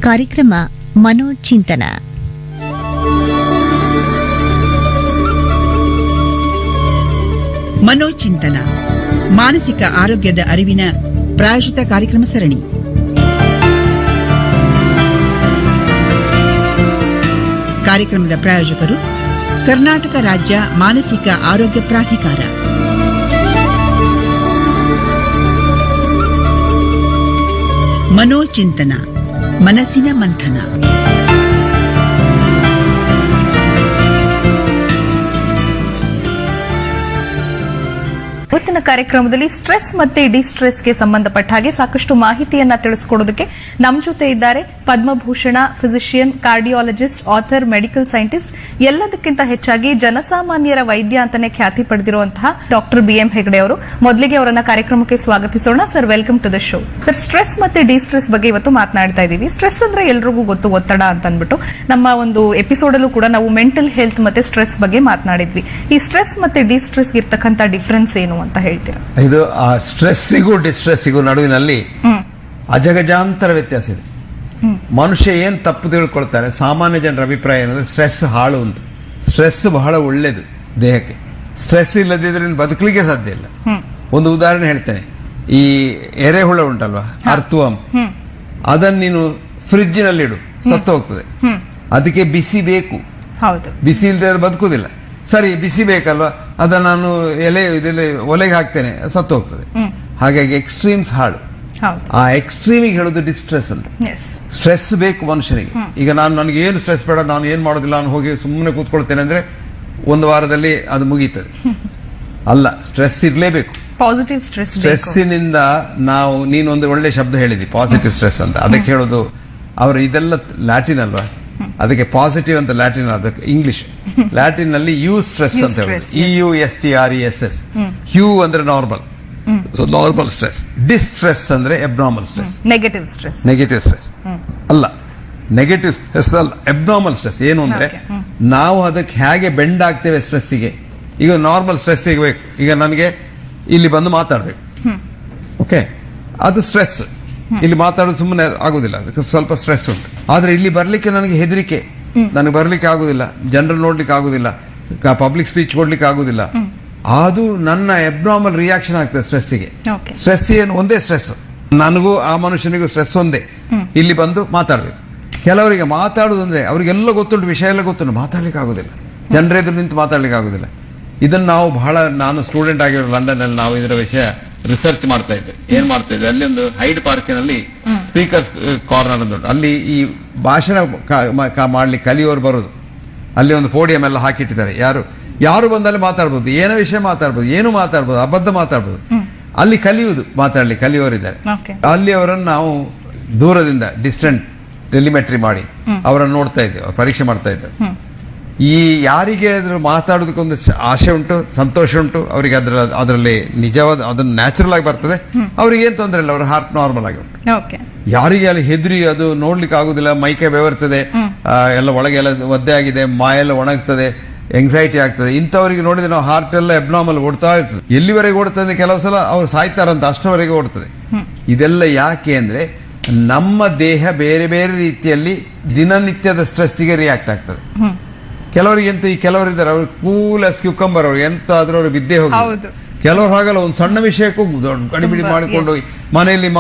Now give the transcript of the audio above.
ಕಾರ್ಯಕ್ರಮ ಮನೋಚಿಂತನ ಮನೋಚಿಂತನ ಮಾನಸಿಕ ಆರೋಗ್ಯದ ಅರಿವಿನ ಪ್ರಾಯೋಜಿತ ಕಾರ್ಯಕ್ರಮ ಸರಣಿ ಕಾರ್ಯಕ್ರಮದ ಪ್ರಾಯೋಜಕರು ಕರ್ನಾಟಕ ರಾಜ್ಯ ಮಾನಸಿಕ ಆರೋಗ್ಯ ಪ್ರಾಧಿಕಾರ ಮನೋಚಿಂತನ ಮನಸ್ಸಿನ ಮಂಥನ ಇವತ್ತಿನ ಕಾರ್ಯಕ್ರಮದಲ್ಲಿ ಸ್ಟ್ರೆಸ್ ಮತ್ತೆ ಡಿಸ್ಟ್ರೆಸ್ಗೆ ಸಂಬಂಧಪಟ್ಟ ಹಾಗೆ ಸಾಕಷ್ಟು ಮಾಹಿತಿಯನ್ನ ತಿಳಿಸ್ಕೊಡೋದಕ್ಕೆ ನಮ್ಮ ಜೊತೆ ಇದ್ದಾರೆ Padma Bhushan physician cardiologist author medical scientist ಎಲ್ಲದಕ್ಕಿಂತ ಹೆಚ್ಚಾಗಿ ಜನಸಾಮಾನ್ಯರ ವೈದ್ಯ ಅಂತಾನೆ ಖ್ಯಾತಿ ಪಡೆದಿರುವಂತಹ ಡಾಕ್ಟರ್ ಬಿ ಎಂ ಹೆಗಡೆ ಅವರು ಮೊದಲಿಗೆ ಅವರನ್ನ ಕಾರ್ಯಕ್ರಮಕ್ಕೆ ಸ್ವಾಗತಿಸೋಣ sir welcome to the show sir stress ಮತ್ತೆ ಡಿಸ್ಟ್ರೆಸ್ ಬಗ್ಗೆ ಇವತ್ತು ಮಾತನಾಡ್ತಾ ಇದ್ದೀವಿ ಸ್ಟ್ರೆಸ್ ಅಂದ್ರೆ ಎಲ್ರಿಗೂ ಗೊತ್ತು ಒತ್ತಡ ಅಂತ ಅಂದ್ಬಿಟ್ಟು ನಮ್ಮ ಒಂದು ಎಪಿಸೋಡ್ ಅಲ್ಲೂ ಕೂಡ ನಾವು ಮೆಂಟಲ್ ಹೆಲ್ತ್ ಮತ್ತೆ ಸ್ಟ್ರೆಸ್ ಬಗ್ಗೆ ಮಾತನಾಡಿದ್ವಿ ಈ ಸ್ಟ್ರೆಸ್ ಮತ್ತೆ ಡಿಸ್ಟ್ರೆಸ್ ಇರ್ತಕ್ಕಂಥ ಡಿಫ್ರೆನ್ಸ್ ಏನು ಅಂತ ಹೇಳ್ತೀರಾ ಇದು ಆ ಸ್ಟ್ರೆಸ್ಸಿಗೂ ಡಿಸ್ಟ್ರೆಸ್ಸಿಗೂ ನಡುವಿನಲ್ಲಿ ಅಜಗಜಾಂತರ ವ್ಯತ್ಯಾಸ ಇದೆ ಮನುಷ್ಯ ಏನ್ ತಪ್ಪು ತಿಳ್ಕೊಳ್ತಾರೆ ಸಾಮಾನ್ಯ ಜನರ ಅಭಿಪ್ರಾಯ ಏನಂದ್ರೆ ಸ್ಟ್ರೆಸ್ ಹಾಳು ಅಂತ ಸ್ಟ್ರೆಸ್ ಬಹಳ ಒಳ್ಳೇದು ದೇಹಕ್ಕೆ ಸ್ಟ್ರೆಸ್ ಇಲ್ಲದಿದ್ರೆ ಬದುಕಲಿಕ್ಕೆ ಸಾಧ್ಯ ಇಲ್ಲ ಒಂದು ಉದಾಹರಣೆ ಹೇಳ್ತೇನೆ ಈ ಎರೆಹುಳ ಉಂಟಲ್ವಾ ಅರ್ಥವಂ ಅದನ್ನ ನೀನು ಫ್ರಿಡ್ಜಿನಲ್ಲಿಡು ಸತ್ತು ಹೋಗ್ತದೆ ಅದಕ್ಕೆ ಬಿಸಿ ಬೇಕು ಹೌದು ಬಿಸಿ ಇಲ್ಲದೆ ಬದುಕುದಿಲ್ಲ ಸರಿ ಬಿಸಿ ಬೇಕಲ್ವಾ ಅದನ್ನ ನಾನು ಎಲೆ ಇದೆಲ್ಲ ಒಲೆಗೆ ಹಾಕ್ತೇನೆ ಸತ್ತು ಹೋಗ್ತದೆ ಹಾಗಾಗಿ ಎಕ್ಸ್ಟ್ರೀಮ್ಸ್ ಹಾಳು ಹೌದು ಆ ಎಕ್ಸ್ಟ್ರೀಮಿಗೆ ಹೇಳೋದು ಡಿಸ್ಟ್ರೆಸ್ ಅಂತ ಎಸ್ ಸ್ಟ್ರೆಸ್ ಬೇಕು ಮನುಷ್ಯನಿಗೆ ಈಗ ನಾನು ನನಗೆ ಏನು ಸ್ಟ್ರೆಸ್ ಬೇಡ ನಾನು ಏನು ಮಾಡೋದಿಲ್ಲ ನಾನು ಹೋಗಿ ಸುಮ್ಮನೆ ಕೂತ್ಕೊಳ್ತೇನೆ ಅಂದ್ರೆ ಒಂದು ವಾರದಲ್ಲಿ ಅದು ಮುಗೀತದೆ ಅಲ್ಲ ಸ್ಟ್ರೆಸ್ ಇರಲೇಬೇಕು ಪಾಸಿಟಿವ್ ಸ್ಟ್ರೆಸ್ ಸ್ಟ್ರೆಸ್ಸಿನಿಂದ ನಾವು ನೀನು ಒಂದು ಒಳ್ಳೆ ಶಬ್ದ ಹೇಳಿದಿ ಪಾಸಿಟಿವ್ ಸ್ಟ್ರೆಸ್ ಅಂತ ಅದಕ್ಕೆ ಹೇಳೋದು ಅವರು ಇದೆಲ್ಲ ಲ್ಯಾಟಿನ್ ಅಲ್ವಾ ಅದಕ್ಕೆ ಪಾಸಿಟಿವ್ ಅಂತ ಲ್ಯಾಟಿನ್ ಅದಕ್ಕೆ ಇಂಗ್ಲಿಷ್ ಲ್ಯಾಟಿನ್ ನಲ್ಲಿ ಯು ಸ್ಟ್ರೆಸ್ ಅಂತ ಹೇಳೋದು stress, E U S T R E S S U ಅಂದ್ರೆ ನಾರ್ಮಲ್ ನಾರ್ಮಲ್ ಸ್ಟ್ರೆಸ್ ಡಿಸ್ಟ್ರೆಸ್ ಅಂದ್ರೆ abnormal stress negative stress negative stress ಅಲ್ಲ ನೆಗೆಟಿವ್ ಸ್ಟ್ರೆಸ್ ಅಲ್ಲ ಎಬ್ನಾರ್ಮಲ್ ಸ್ಟ್ರೆಸ್ ಏನು ಅಂದ್ರೆ Okay, ಹ್ಮ್. ನಾವು ಅದಕ್ಕೆ ಹೇಗೆ ಬೆಂಡ್ ಆಗ್ತೇವೆ ಸ್ಟ್ರೆಸ್ಸಿಗೆ ಈಗ ನಾರ್ಮಲ್ ಸ್ಟ್ರೆಸ್ ಸಿಗಬೇಕು ಈಗ ನನಗೆ ಇಲ್ಲಿ ಬಂದು ಮಾತಾಡ್ಬೇಕು ಓಕೆ ಅದು ಸ್ಟ್ರೆಸ್ ಇಲ್ಲಿ ಮಾತಾಡೋದು ಸುಮ್ಮನೆ ಆಗುದಿಲ್ಲ ಅದಕ್ಕೆ ಸ್ವಲ್ಪ ಸ್ಟ್ರೆಸ್ ಉಂಟು ಆದ್ರೆ ಇಲ್ಲಿ ಬರ್ಲಿಕ್ಕೆ ನನಗೆ ಹೆದರಿಕೆ ನನಗೆ ಬರ್ಲಿಕ್ಕೆ ಆಗುದಿಲ್ಲ ಜನರು ನೋಡ್ಲಿಕ್ಕೆ ಆಗುದಿಲ್ಲ ಪಬ್ಲಿಕ್ ಸ್ಪೀಚ್ ಕೊಡ್ಲಿಕ್ಕೆ ಆಗುದಿಲ್ಲ ಅದು ನನ್ನ ಎಬ್ನಾರ್ಮಲ್ ರಿಯಾಕ್ಷನ್ ಆಗ್ತದೆ ಸ್ಟ್ರೆಸ್ಸಿಗೆ Okay. ಸ್ಟ್ರೆಸ್ ಏನು ಒಂದೇ ಸ್ಟ್ರೆಸ್ ನನಗೂ ಆ ಮನುಷ್ಯನಿಗೂ ಸ್ಟ್ರೆಸ್ ಒಂದೇ ಇಲ್ಲಿ ಬಂದು ಮಾತಾಡ್ಬೇಕು ಕೆಲವರಿಗೆ ಮಾತಾಡುದಂದ್ರೆ ಅವರಿಗೆಲ್ಲ ಗೊತ್ತುಂಟು ವಿಷಯ ಎಲ್ಲ ಗೊತ್ತುಂಟು ಮಾತಾಡ್ಲಿಕ್ಕೆ ಆಗುದಿಲ್ಲ ಜನರ ಎದುರು ನಿಂತು ಮಾತಾಡ್ಲಿಕ್ಕೆ ಆಗುದಿಲ್ಲ ಇದನ್ನ ನಾವು ಬಹಳ ನಾನು ಸ್ಟೂಡೆಂಟ್ ಆಗಿರೋ ಲಂಡನ್ ಅಲ್ಲಿ ನಾವು ಇದರ ವಿಷಯ ರಿಸರ್ಚ್ ಮಾಡ್ತಾ ಇದ್ದೆ ಏನ್ ಮಾಡ್ತಾ ಇದ್ದೆ ಅಲ್ಲಿ ಒಂದು ಹೈಡ್ ಪಾರ್ಕಿನಲ್ಲಿ ಸ್ಪೀಕರ್ ಕಾರ್ನರ್ ಅಂತ ಉಂಟು. ಅಲ್ಲಿ ಈ ಭಾಷಣ ಕ- ಮ- ಕ- ಮಾಡ್ಲಿಕ್ಕೆ ಕಲಿಯೋರು ಬರೋದು ಅಲ್ಲಿ ಒಂದು ಪೋಡಿಯಂ ಎಲ್ಲ ಹಾಕಿಟ್ಟಿದ್ದಾರೆ ಯಾರು ಯಾರು ಬಂದಲ್ಲಿ ಮಾತಾಡ್ಬೋದು ಏನೋ ವಿಷಯ ಮಾತಾಡ್ಬೋದು ಏನು ಮಾತಾಡ್ಬೋದು ಅಬದ್ಧ ಮಾತಾಡ್ಬೋದು ಅಲ್ಲಿ ಕಲಿಯುವುದು ಮಾತಾಡ್ಲಿ ಕಲಿಯೋರಿದ್ದಾರೆ Okay. ಅಲ್ಲಿ ಅವರನ್ನು ನಾವು ದೂರದಿಂದ ಡಿಸ್ಟೆಂಟ್ ಟೆಲಿಮೆಟ್ರಿ ಮಾಡಿ ಅವರನ್ನು ನೋಡ್ತಾ ಇದ್ದೇವೆ ಅವ್ರು ಪರೀಕ್ಷೆ ಮಾಡ್ತಾ ಇದ್ದೇವೆ ಈ ಯಾರಿಗೆ ಅದ್ರ ಮಾತಾಡೋದಕ್ಕೊಂದು ಸ- ಆಸೆ ಉಂಟು ಸಂತೋಷ ಉಂಟು ಅವರಿಗೆ ಅದರ ಅದರಲ್ಲಿ ನಿಜವಾದ ಅದನ್ನು ನ್ಯಾಚುರಲ್ ಆಗಿ ಬರ್ತದೆ ಅವ್ರಿಗೆ ಏನ್ ತೊಂದರೆ ಇಲ್ಲ ಅವ್ರ ಹಾರ್ಟ್ ನಾರ್ಮಲ್ ಆಗಿ ಉಂಟು ಓಕೆ ಯಾರಿಗೆ ಅಲ್ಲಿ ಹೆದರಿ ಅದು ನೋಡ್ಲಿಕ್ಕೆ ಆಗುದಿಲ್ಲ ಮೈಕೈ ಬೆವರ್ತದೆ ಆ, ಎಲ್ಲ ಒಳಗೆ ಎಲ್ಲ ಒದ್ದೆ ಆಗಿದೆ ಮಾಯೆಲ್ಲ ಒಣಗ್ತದೆ ಎಂಗ್ಸೈಟಿ ಆಗ್ತದೆ ಇಂಥವರಿಗೆ ನೋಡಿದ್ರೆ ನಾವು ಹಾರ್ಟ್ ಎಲ್ಲ ಎಬ್ನಾರ್ಮಲ್ ಓಡ್ತಾ ಇರ್ತದೆ ಎಲ್ಲಿವರೆಗೆ ಓಡ್ತದೆ ಅಂದ್ರೆ ಕೆಲವು ಸಲ ಅವ್ರು ಸಾಯ್ತಾರಂತ ಅಷ್ಟವರೆಗೆ ಓಡ್ತದೆ ಇದೆಲ್ಲ ಯಾಕೆ ಅಂದ್ರೆ ನಮ್ಮ ದೇಹ ಬೇರೆ ಬೇರೆ ರೀತಿಯಲ್ಲಿ ದಿನನಿತ್ಯದ ಸ್ಟ್ರೆಸ್ಸಿಗೆ ರಿಯಾಕ್ಟ್ ಆಗ್ತದೆ ಕೆಲವರಿಗೆ ಎಂತ ಈ ಕೆಲವರಿದ್ದಾರೆ ಅವ್ರು ಕೂಲ್ ಅಸ್ ಕ್ಯೂಕಂಬರ್ ಅವ್ರು ಎಂತ ಆದ್ರೂ ಅವ್ರು ಬಿದ್ದೇ ಹೋಗಿ ಹೌದು. ಕೆಲವರು ಹಾಗಲ್ಲ ಒಂದು ಸಣ್ಣ ವಿಷಯಕ್ಕೂ ದೊಡ್ಡ ಗಡಿಬಿಡಿ ತುಂಬಾ, ಮಾಡಿಕೊಂಡು yes. ಮನೆಯಲ್ಲಿ